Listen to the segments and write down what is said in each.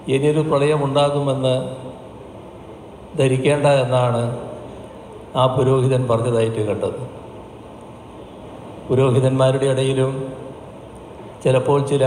ഇനിയൊരു പ്രളയമുണ്ടാകുമെന്ന് ധരിക്കേണ്ട എന്നാണ് ആ പുരോഹിതൻ പറഞ്ഞതായിട്ട് കണ്ടത് പുരോഹിതന്മാരുടെ ഇടയിലും ചിലപ്പോൾ ചില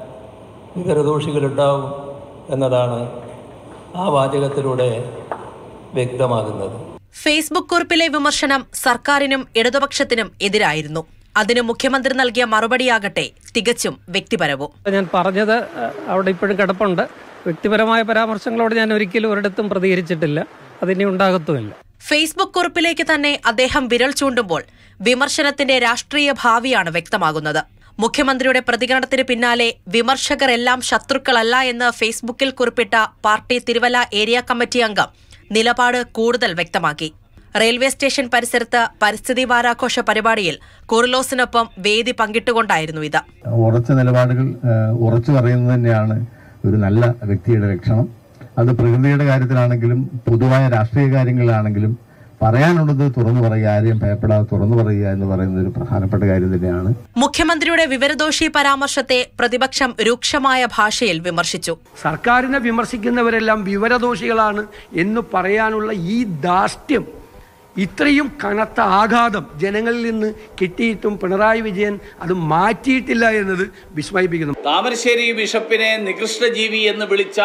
വിവരദോഷികളുണ്ടാവും എന്നതാണ് ആ വാചകത്തിലൂടെ വ്യക്തമാകുന്നത് ഫേസ്ബുക്ക് കുറിപ്പിലെ വിമർശനം സർക്കാരിനും ഇടതുപക്ഷത്തിനും എതിരായിരുന്നു അതിന് മുഖ്യമന്ത്രി നൽകിയ മറുപടിയാകട്ടെ തികച്ചും വ്യക്തിപരവും ഞാൻ പറഞ്ഞത് അഹ്, അവിടെ ഇപ്പോഴും കിടപ്പുണ്ട് വ്യക്തിപരമായ പരാമർശങ്ങളോട് ഞാൻ ഒരിക്കലും ഒരിടത്തും പ്രതികരിച്ചിട്ടില്ല അതിനി ഉണ്ടാകത്തുമില്ല ഫേസ്ബുക്ക് കുറിപ്പിലേക്ക് തന്നെ അദ്ദേഹം വിരൽ ചൂണ്ടുമ്പോൾ വിമർശനത്തിന്റെ രാഷ്ട്രീയ ഭാവിയാണ് വ്യക്തമാകുന്നത് മുഖ്യമന്ത്രിയുടെ പ്രതികരണത്തിന് പിന്നാലെ വിമർശകർ എല്ലാം ശത്രുക്കളല്ല എന്ന് ഫേസ്ബുക്കിൽ കുറിപ്പിട്ട പാർട്ടി തിരുവല്ല ഏരിയ കമ്മിറ്റി അംഗം നിലപാട് കൂടുതൽ വ്യക്തമാക്കി റെയിൽവേ സ്റ്റേഷൻ പരിസരത്ത് പരിസ്ഥിതി വാരാഘോഷ പരിപാടിയിൽ കുറിലോസിനൊപ്പം വേദി പങ്കിട്ടുകൊണ്ടായിരുന്നു ഇത് ഉറച്ച നിലപാടുകൾ ഏഹ്, ഉറച്ചു പറയുന്നത് തന്നെയാണ് ഒരു നല്ല വ്യക്തിയുടെ ലക്ഷണം അത് പ്രകൃതിയുടെ കാര്യത്തിലാണെങ്കിലും പൊതുവായ രാഷ്ട്രീയ കാര്യങ്ങളിലാണെങ്കിലും പറയാനുള്ളത് തുറന്നു പറയുക ആരെയും ഭയപ്പെടാതെ തുറന്നു പറയുക എന്ന് പറയുന്നത് ഒരു പ്രധാനപ്പെട്ട കാര്യം തന്നെയാണ് മുഖ്യമന്ത്രിയുടെ വിവരദോഷി പരാമർശത്തെ പ്രതിപക്ഷം രൂക്ഷമായ ഭാഷയിൽ വിമർശിച്ചു സർക്കാരിനെ വിമർശിക്കുന്നവരെല്ലാം വിവരദോഷികളാണ് എന്ന് പറയാനുള്ള ഈ ധാർഷ്ട്യം ഇത്രയും കനത്ത ആഘാതം ജനങ്ങളിൽ നിന്ന് കിട്ടിയിട്ടും പിണറായി വിജയൻ അത് മാറ്റിയിട്ടില്ല എന്നത് വിസ്മയിപ്പിക്കുന്നു താമരശ്ശേരി ബിഷപ്പിനെ നികൃഷ്ടജീവി എന്ന് വിളിച്ച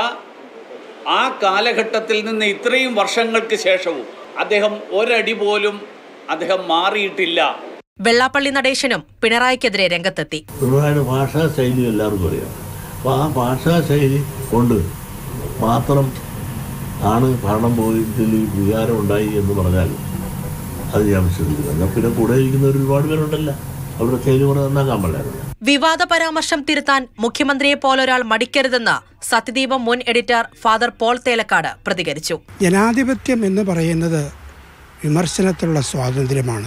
ആ കാലഘട്ടത്തിൽ നിന്ന് ഇത്രയും വർഷങ്ങൾക്ക് ശേഷവും അദ്ദേഹം ഒരടി പോലും അദ്ദേഹം മാറിയിട്ടില്ല വെള്ളാപ്പള്ളി നടേശനും പിണറായിക്കെതിരെ രംഗത്തെത്തി പിണറായിയുടെ ഭാഷാ ശൈലി എല്ലാവർക്കും അറിയാം അപ്പോൾ ആ ഭാഷാ ശൈലി കൊണ്ട് മാത്രം ആണ് ഭരണം പോയതിൽ വികാരം ഉണ്ടായി എന്ന് പറഞ്ഞാൽ അത് ഞാൻ വിശ്വസിക്കുന്നു എന്നാൽ പിന്നെ കൂടെ ഇരിക്കുന്നവർ ഒരുപാട് പേരുണ്ടല്ലോ അവരുടെ ശൈലി കൂടെ നന്നാക്കാൻ പാടില്ലായിരുന്നു വിവാദ പരാമർശം തിരുത്താൻ മുഖ്യമന്ത്രിയെ പോലൊരാൾ മടിക്കരുതെന്ന് സത്യദീപം മുൻ എഡിറ്റർ ഫാദർ പോൾ തേലക്കാട് പ്രതികരിച്ചു ജനാധിപത്യം എന്ന് പറയുന്നത് വിമർശനത്തിലുള്ള സ്വാതന്ത്ര്യമാണ്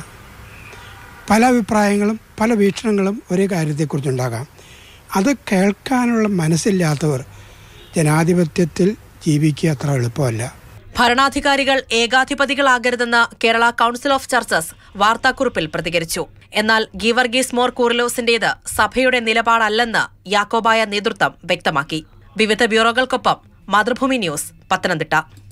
പല അഭിപ്രായങ്ങളും പല വീക്ഷണങ്ങളും ഒരേ കാര്യത്തെക്കുറിച്ചുണ്ടാകാം അത് കേൾക്കാനുള്ള മനസ്സില്ലാത്തവർ ജനാധിപത്യത്തിൽ ജീവിക്കുക അത്ര എളുപ്പമല്ല ഭരണാധികാരികൾ ഏകാധിപതികളാകരുതെന്ന് കേരള കൌൺസിൽ ഓഫ് ചർച്ചസ് വാർത്താക്കുറിപ്പിൽ പ്രതികരിച്ചു എന്നാൽ ഗീവർഗീസ് മോർ കൂറിലോസിന്റേത് സഭയുടെ നിലപാടല്ലെന്ന് യാക്കോബായ നേതൃത്വം വ്യക്തമാക്കി വിവിധ ബ്യൂറോകൾക്കൊപ്പം മാതൃഭൂമി ന്യൂസ് പത്തനംതിട്ട